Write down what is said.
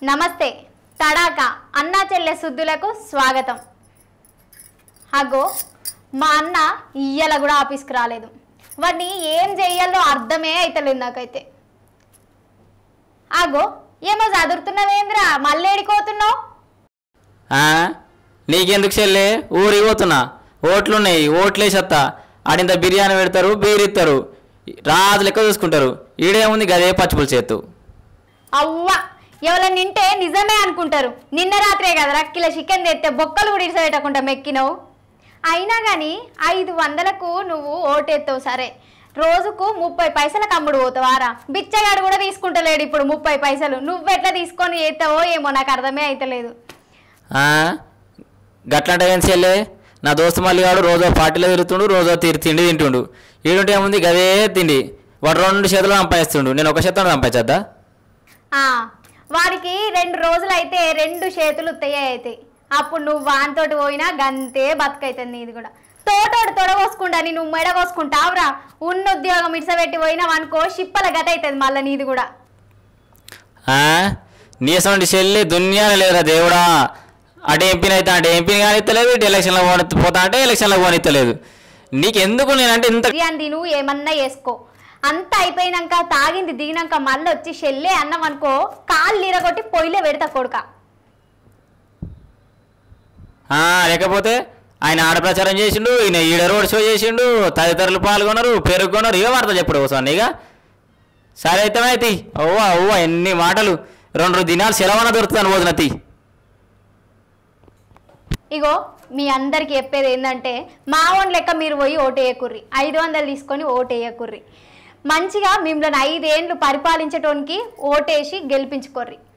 నమస్తే తడాక అన్నా చెల్లె సుద్దులకు స్వాగతం అగో మా అన్న ఇయ్యాల కూడా ఆఫీస్కి రాలేదు వాడిని ఏం చెయ్యాలో అర్థమే అవుతలేదు నాకైతే అగో ఏమో చదువుతున్నావేంద్రా మళ్ళీ ఎడిపోతున్నావు ఆ? నీకెందుకు చెల్లే ఊరికి పోతున్నా ఓట్లున్నాయి ఓట్లేసత్తా ఆడింత బిర్యానీ పెడతారు బీరిస్తారు రాజు లెక్క చూసుకుంటారు ఈడేముంది గదే పచ్చిపులు చేత్తు అవ్వ ఎవరైనా నింటే నిజమే అనుకుంటారు నిన్న రాత్రే కదా కిలో చికెన్ తెస్తే బొక్కలు కూడా ఇడిసబెట్టకుండా మెక్కినవు అయినా కానీ ఐదు వందలకు నువ్వు ఓటెత్తావు సరే రోజుకు ముప్పై పైసలకు అమ్ముడు పోతావారా బిచ్చగాడు కూడా తీసుకుంటలేడు ఇప్పుడు ముప్పై పైసలు నువ్వెట్లా తీసుకొని ఏతావో ఏమో నాకు అర్థమే అవుతలేదు ఆ? గట్లంటే ఏం చెల్లే నా దోస్తు మల్లిగాడు రోజో పార్టీలో తిరుగుతుండు రోజో తీరు తిండి తింటుండు ఈడుంటే ఏముంది గదే తిండి వాడు రెండు చేతులు సంపాదిస్తుండు నేను ఒక చేతులు సంపాదించద్దా ఆ, వాడికి రెండు రోజులు అయితే రెండు చేతులు ఉత్తయ్య అవుతాయి అప్పుడు నువ్వు వానితోటి పోయినా గంతే బతుకైతుంది నీది కూడా తోటోడు తొడగోసుకుంటా నువ్వు మెడ కోసుకుంటావురా ఉన్న ఉద్యోగం ఇడిసబెట్టి పోయినావు అనుకో షిప్పల గత అవుతుంది మళ్ళీ నీది కూడా ఆ? నీసండి చెల్లి దునియానే లేదురా దేవుడా అటు ఎంపీని అయితే అంటే ఎంపీని కానిత్తలేదు ఇటు ఎలక్షన్లో పోని పోతా అంటే ఎలక్షన్లో పోనిత్తలేదు నీకెందుకు నేనంటే ఇంత బిర్యానీ తిను ఏమన్నా వేసుకో అంత అయిపోయినాక తాగింది దిగినాక మళ్ళీ వచ్చి షెల్లే అన్నం అనుకో కాళ్ళు ఇరగొట్టి పొయ్యిలో పెడతా కొడుక ఆ, లేకపోతే ఆయన ఆడ ప్రచారం చేసిండు ఈయన ఈడ రోడ్ షో చేసిండు తదితరులు పాల్గొన్నారు పెరుగుకున్నారు ఇక వార్త చెప్పుడు కోసం ఇక సరే అయితే అయితే అవ్వ అవ్వ ఎన్ని మాటలు రెండు దినాలు సెలవన దొరుకుతాను పోతున్నతి ఇగో మీ అందరికి చెప్పేది ఏంటంటే మా ఓన్ లెక్క మీరు పోయి ఓటేయకుర్రి ఐదు వందలు తీసుకొని ఓటేయకుర్రి మంచిగా మిమ్మల్ని ఐదేండ్లు పరిపాలించటోనికి ఓటేసి గెలిపించుకోర్రి